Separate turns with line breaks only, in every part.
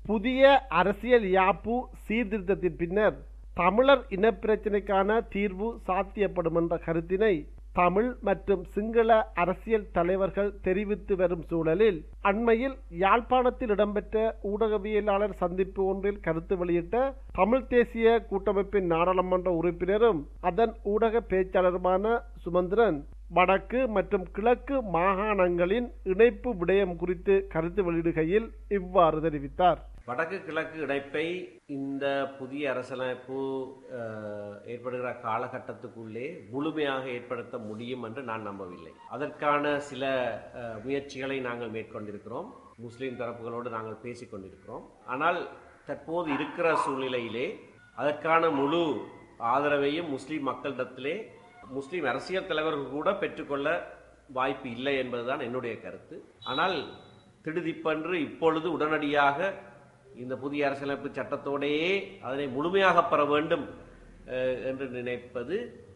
புதிய அரசியல் யாப்பு சீர்திருத்தத்தின் பின்னர் தமிழர் இனப்பிரச்சினைக்கான தீர்வு சாத்தியப்படும் என்ற கருத்தினை தமிழ் மற்றும் சிங்கள அரசியல் தலைவர்கள் தெரிவித்து வரும் சூழலில் அண்மையில் யாழ்ப்பாணத்தில் இடம்பெற்ற ஊடகவியலாளர் சந்திப்பு ஒன்றில் கருத்து வெளியிட்ட தமிழ் தேசிய கூட்டமைப்பின் நாடாளுமன்ற உறுப்பினரும் அதன் ஊடக பேச்சாளருமான சுமந்திரன் வடக்கு மற்றும் கிழக்கு மாகாணங்களின் இணைப்பு விடயம் குறித்து கருத்து வெளியிடுகையில் இவ்வாறு தெரிவித்தார்
வடக்கு கிழக்கு இணைப்பை இந்த புதிய அரசியலமைப்பு அஹ், ஏற்படுகிற காலகட்டத்துக்குள்ளே முழுமையாக ஏற்படுத்த முடியும் என்று நான் நம்பவில்லை அதற்கான சில அஹ், முயற்சிகளை நாங்கள் மேற்கொண்டிருக்கிறோம் முஸ்லிம் தரப்புகளோடு நாங்கள் பேசிக் கொண்டிருக்கிறோம் ஆனால் தற்போது இருக்கிற சூழ்நிலையிலே அதற்கான முழு ஆதரவையும் முஸ்லிம் மக்களிடத்திலே முஸ்லிம் அரசியல் தலைவர்கள் கூட பெற்றுக்கொள்ள வாய்ப்பு இல்லை என்பதுதான் என்னுடைய கருத்து ஆனால் திடுதிப்பன்று இப்பொழுது உடனடியாக இந்த புதிய அரசியலமைப்பு சட்டத்தோடையே அதனை முழுமையாக பெற வேண்டும் அஹ், என்று நினைப்பது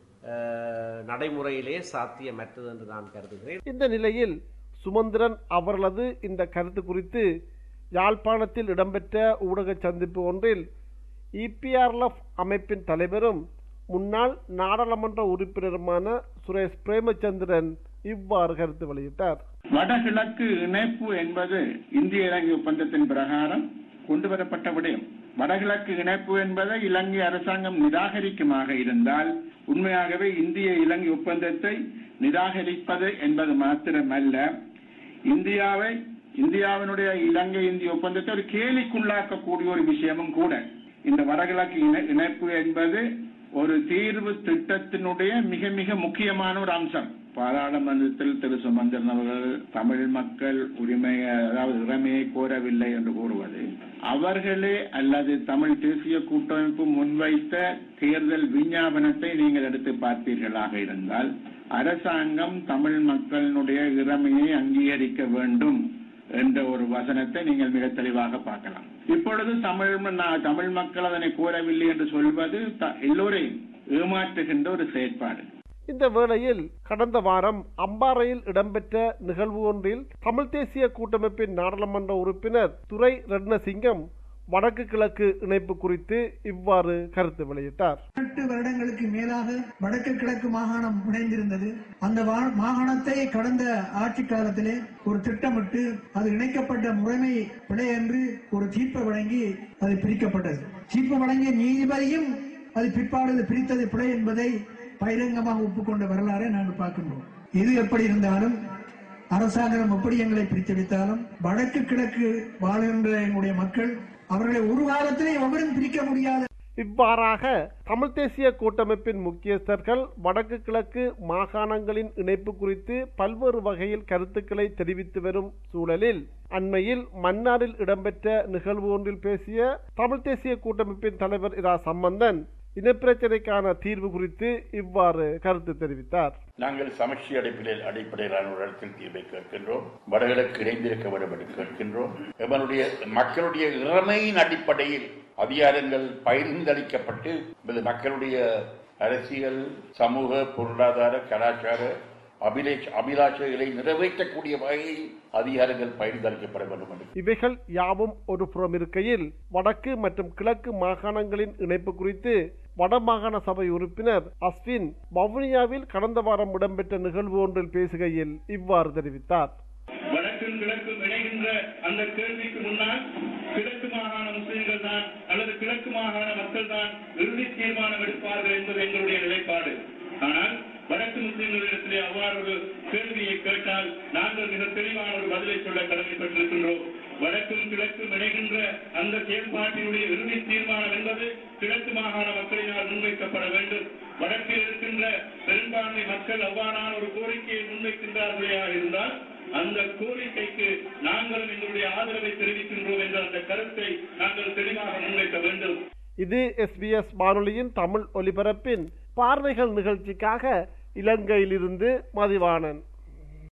அஹ், நடைமுறையிலே சாத்தியமற்றது என்று நான் கருதுகிறேன்
இந்த நிலையில் சுமந்திரன் அவர்களது இந்த கருத்து குறித்து யாழ்ப்பாணத்தில் இடம்பெற்ற ஊடக சந்திப்பு ஒன்றில் இபிஆர்எஃப் அமைப்பின் தலைவரும் முன்னாள் நாடாளுமன்ற உறுப்பினருமான சுரேஷ் பிரேமச்சந்திரன் இவ்வாறு கருத்து வெளியிட்டார்
வடகிழக்கு இணைப்பு என்பது இந்திய இலங்கை ஒப்பந்தத்தின் பிரகாரம் கொண்டு வரப்பட்ட விடயம் வடகிழக்கு இணைப்பு என்பதை இலங்கை அரசாங்கம் நிராகரிக்குமாக இருந்தால் உண்மையாகவே இந்திய இலங்கை ஒப்பந்தத்தை நிராகரிப்பது என்பது மாத்திரமல்ல இந்தியாவை இந்தியாவினுடைய இலங்கை இந்திய ஒப்பந்தத்தை ஒரு கேலிக்குள்ளாக்கக்கூடிய ஒரு விஷயமும் கூட இந்த வடகிழக்கு இணை- இணைப்பு என்பது ஒரு தீர்வு திட்டத்தினுடைய மிக மிக முக்கியமான ஒரு அம்சம் பாராளுமன்றத்தில் திரு சுமந்திரன் அவர்கள் தமிழ் மக்கள் உரிமை அதாவது இறமையை கோரவில்லை என்று கூறுவது அவர்களே அல்லது தமிழ் தேசிய கூட்டமைப்பு முன்வைத்த தேர்தல் விஞ்ஞாபனத்தை நீங்கள் எடுத்து பார்ப்பீர்களாக இருந்தால் அரசாங்கம் தமிழ் மக்களினுடைய இறமையை அங்கீகரிக்க வேண்டும் என்ற ஒரு வசனத்தை நீங்கள் மிக தெளிவாக பார்க்கலாம் இப்பொழுது தமிழ் ம- தமிழ் மக்கள் அதனை கோரவில்லை என்று சொல்வது த- எல்லோரையும் ஏமாற்றுகின்ற ஒரு செயற்பாடு
இந்த வேளையில் கடந்த வாரம் அம்பாறையில் இடம்பெற்ற நிகழ்வு ஒன்றில் தமிழ் தேசிய கூட்டமைப்பின் நாடாளுமன்ற உறுப்பினர் துரை ரட்னசிங்கம் வடக்கு கிழக்கு இணைப்பு குறித்து இவ்வாறு கருத்து வெளியிட்டார்
எட்டு வருடங்களுக்கு மேலாக வடக்கு கிழக்கு மாகாணம் இணைந்திருந்தது அந்த வா- மாகாணத்தை கடந்த ஆட்சி காலத்திலே ஒரு திட்டமிட்டு அது இணைக்கப்பட்ட முறைமை பிழை என்று ஒரு தீர்ப்பை வழங்கி அது பிரிக்கப்பட்டது தீர்ப்பு வழங்கிய நீதிபதியும் அது பிற்பாடு அது பிரித்தது பிழை என்பதை பகிரங்கமாக ஒப்புக்கொண்ட வரலாறை நாங்கள் பார்க்கின்றோம் இது எப்படி இருந்தாலும் அரசாங்கம் எப்படி எங்களை பிரித்தெடுத்தாலும் வடக்கு கிழக்கு வாழ்கின்ற எங்களுடைய மக்கள் அவர்களை ஒரு காலத்திலே எவரும் பிரிக்க முடியாத
இவ்வாறாக தமிழ் தேசிய கூட்டமைப்பின் முக்கியஸ்தர்கள் வடக்கு கிழக்கு மாகாணங்களின் இணைப்பு குறித்து பல்வேறு வகையில் கருத்துக்களை தெரிவித்து வரும் சூழலில் அண்மையில் மன்னாரில் இடம்பெற்ற நிகழ்வு ஒன்றில் பேசிய தமிழ் தேசிய கூட்டமைப்பின் தலைவர் இரா சம்பந்தன் இனப்பிரச்சினைக்கான தீர்வு குறித்து இவ்வாறு கருத்து தெரிவித்தார்
நாங்கள் சமஷ்டி அடிப்படையில் அடிப்படையிலான ஒரு இடத்தில் தீர்வை கேட்கின்றோம் வடகிழக்கு இணைந்திருக்க வேண்டும் என்று கேட்கின்றோம் எவனுடைய மக்களுடைய இறமையின் அடிப்படையில் அதிகாரங்கள் பகிர்ந்தளிக்கப்பட்டு இது மக்களுடைய அரசியல் சமூக பொருளாதார கலாச்சார அபிலேஷ் அபிலாஷைகளை நிறைவேற்றக்கூடிய வகையில் அதிகாரங்கள் பகிர்ந்தளிக்கப்பட வேண்டும் என்று
இவைகள் யாவும் ஒரு புறம் இருக்கையில் வடக்கு மற்றும் கிழக்கு மாகாணங்களின் இணைப்பு குறித்து வடமாகாண சபை உறுப்பினர் அஸ்வின் வவுனியாவில் கடந்த வாரம் இடம்பெற்ற நிகழ்வு ஒன்றில் பேசுகையில் இவ்வாறு தெரிவித்தார்
வடக்கும் கிழக்கும் இணைகின்ற அந்த கேள்விக்கு முன்னால் கிழக்கு மாகாண முஸ்லிம்கள் தான் அல்லது கிழக்கு மாகாண மக்கள் தான் இறுதி தீர்மானம் எடுப்பார்கள் என்பது எங்களுடைய நிலைப்பாடு ஆனால் வடக்கு முஸ்லிம்களிடத்திலே அவ்வாறு ஒரு கேள்வியை கேட்டால் நாங்கள் மிக தெளிவான ஒரு பதிலை சொல்ல கடமைப்பட்டிருக்கின்றோம் வடக்கும் கிழக்கும் இணைகின்ற அந்த செயல்பாட்டினுடைய இறுதி தீர்மானம் என்பது கிழக்கு மாகாண மக்களினால் முன்வைக்கப்பட வேண்டும் வடக்கில் இருக்கின்ற பெரும்பான்மை மக்கள் அவ்வாறான ஒரு கோரிக்கையை முன்வைக்கின்றார்களே இருந்தால் அந்த கோரிக்கைக்கு நாங்களும் எங்களுடைய ஆதரவை தெரிவிக்கின்றோம் என்ற அந்த கருத்தை நாங்கள் தெளிவாக முன்வைக்க வேண்டும்
இது எஸ்பிஎஸ் வானொலியின் தமிழ் ஒலிபரப்பின் பார்வைகள் நிகழ்ச்சிக்காக இலங்கையிலிருந்து மதிவாணன்